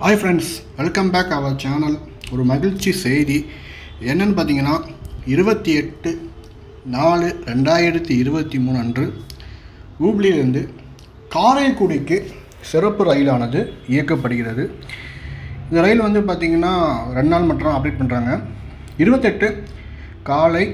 hi friends welcome back our channel ஒரு மகிழ்ச்சி செய்தி என்னன்னு பார்த்தீங்கன்னா இருபத்தி எட்டு நாலு ரெண்டாயிரத்தி இருபத்தி மூணு அன்று ஹூப்ளியிலிருந்து காரைக்குடிக்கு சிறப்பு ரயிலானது இயக்கப்படுகிறது இந்த ரயில் வந்து பார்த்திங்கன்னா ரெண்டு நாள் மட்டும் அப்டேட் பண்ணுறாங்க இருபத்தெட்டு காலை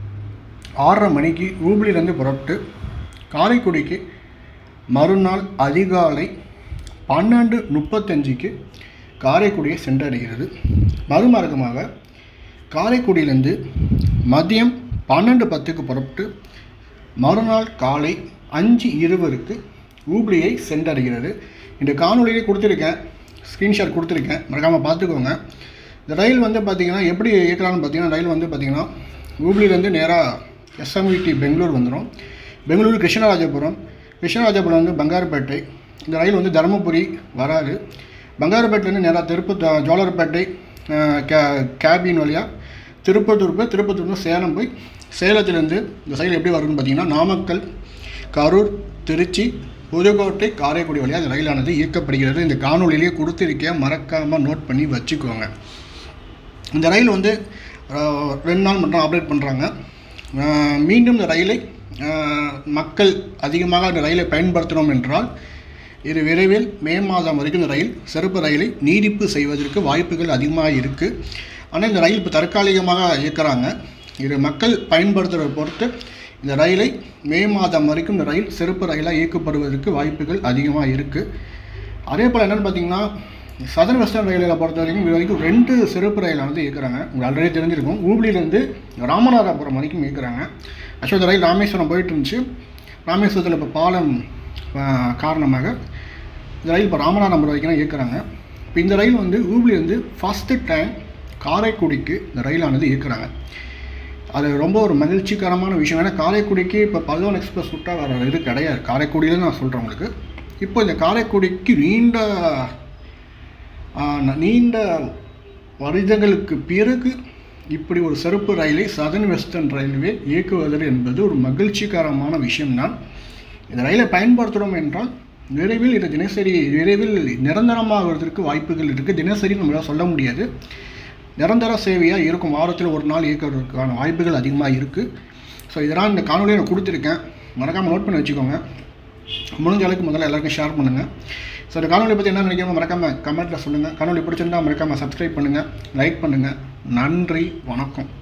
ஆறரை மணிக்கு ஹூப்ளியிலேருந்து புறப்பட்டு காரைக்குடிக்கு மறுநாள் அதிகாலை பன்னெண்டு முப்பத்தஞ்சுக்கு காரைக்குடியை சென்றடைகிறது மறுமார்க்கமாக காரைக்குடியிலேருந்து மதியம் பன்னெண்டு பத்துக்கு புறப்பட்டு மறுநாள் காலை அஞ்சு இருபதுக்கு ஹூப்ளியை சென்றடைகிறது இந்த காணொலியிலே கொடுத்துருக்கேன் ஸ்க்ரீன்ஷாட் கொடுத்துருக்கேன் மறக்காமல் பார்த்துக்கோங்க இந்த ரயில் வந்து பார்த்திங்கன்னா எப்படி இயக்கலாம்னு பார்த்தீங்கன்னா ரயில் வந்து பார்த்திங்கன்னா ஹூப்ளிலேருந்து நேராக எஸ்எம்விடி பெங்களூர் வந்துடும் பெங்களூர் கிருஷ்ணராஜபுரம் கிருஷ்ணராஜபுரம் வந்து பங்காரப்பேட்டை இந்த ரயில் வந்து தருமபுரி வராது பங்காரப்பேட்டிலேருந்து நேராக திருப்ப ஜோலர்பேட்டை அஹ், கே கேபின் வழியாக திருப்பத்தூர் போய் திருப்பத்தூர்லேருந்து சேலம் போய் சேலத்துலேருந்து இந்த ரயில் எப்படி வரும்னு பார்த்தீங்கன்னா நாமக்கல் கரூர் திருச்சி புதுக்கோட்டை காரைக்குடி வழியாக இந்த ரயிலானது இயக்கப்படுகிறது இந்த காணொலியிலேயே கொடுத்துருக்கேன் மறக்காமல் நோட் பண்ணி வச்சுக்கோங்க இந்த ரயில் வந்து அஹ், ரெண்டு நாள் மட்டும் ஆப்ரேட் பண்ணுறாங்க மீண்டும் இந்த ரயிலை அஹ், மக்கள் அதிகமாக இந்த ரயிலை பயன்படுத்தணும் என்றால் இது விரைவில் மே மாதம் வரைக்கும் இந்த ரயில் சிறப்பு ரயிலை நீடிப்பு செய்வதற்கு வாய்ப்புகள் அதிகமாக இருக்குது ஆனால் இந்த ரயில் இப்போ தற்காலிகமாக இயக்குறாங்க இது மக்கள் பயன்படுத்துகிறத பொறுத்து இந்த ரயிலை மே மாதம் வரைக்கும் இந்த ரயில் சிறப்பு ரயிலாக இயக்கப்படுவதற்கு வாய்ப்புகள் அதிகமாக இருக்குது அதே போல் என்னென்னு பார்த்தீங்கன்னா சதன் வெஸ்டர்ன் ரயிலில் பொறுத்த வரைக்கும் இது வரைக்கும் ரெண்டு சிறப்பு ரயிலானது இயக்குறாங்க உங்களுக்கு ஆல்ரெடி தெரிஞ்சிருக்கும் ஹூப்ளிலேருந்து ராமநாதபுரம் வரைக்கும் இயக்குறாங்க ஆக்சுவலாக இந்த ரயில் ராமேஸ்வரம் போயிட்டு இருந்துச்சு ராமேஸ்வரத்தில் இப்போ பாலம் ஆ, காரணமாக இந்த ரயில் இப்போ ராமநாதபுரம் வரைக்கும் தான் இயக்குறாங்க இப்போ இந்த ரயில் வந்து ஹூப்ளிலேருந்து ஃபஸ்ட்டு டைம் காரைக்குடிக்கு இந்த ரயிலானது இயக்குறாங்க அது ரொம்ப ஒரு மகிழ்ச்சிகரமான விஷயம் ஏன்னா காரைக்குடிக்கு இப்போ பல்லவன் எக்ஸ்பிரஸ் விட்டா வேறு இது கிடையாது காரைக்குடியில் நான் சொல்கிறேன் உங்களுக்கு இப்போ இந்த காரைக்குடிக்கு நீண்ட ஆ, ந- நீண்ட வருடங்களுக்கு பிறகு இப்படி ஒரு சிறப்பு ரயிலை சதன் வெஸ்டர்ன் ரயில்வே இயக்குவது என்பது ஒரு மகிழ்ச்சிகரமான விஷயம்தான் இந்த ரயிலை பயன்படுத்துகிறோம் என்றால் விரைவில் இது தினசரி விரைவில் நிரந்தரமாகிறதுக்கு வாய்ப்புகள் இருக்குது தினசரி நம்மளால் சொல்ல முடியாது நிரந்தர சேவையாக இருக்கும் வாரத்தில் ஒரு நாள் இயக்கிறதுக்கான வாய்ப்புகள் அதிகமாக இருக்குது ஸோ இதெல்லாம் இந்த காணொலியை நான் கொடுத்துருக்கேன் மறக்காமல் நோட் பண்ணி வச்சுக்கோங்க முடிஞ்ச அளவுக்கு முதல்ல எல்லாருக்கும் ஷேர் பண்ணுங்கள் ஸோ இந்த காணொலி பற்றி என்ன நினைக்கிறோம் மறக்காமல் கமெண்ட்டில் சொல்லுங்கள் காணொலி பிடிச்சிருந்தா மறக்காமல் சப்ஸ்கிரைப் பண்ணுங்கள் லைக் பண்ணுங்கள் நன்றி வணக்கம்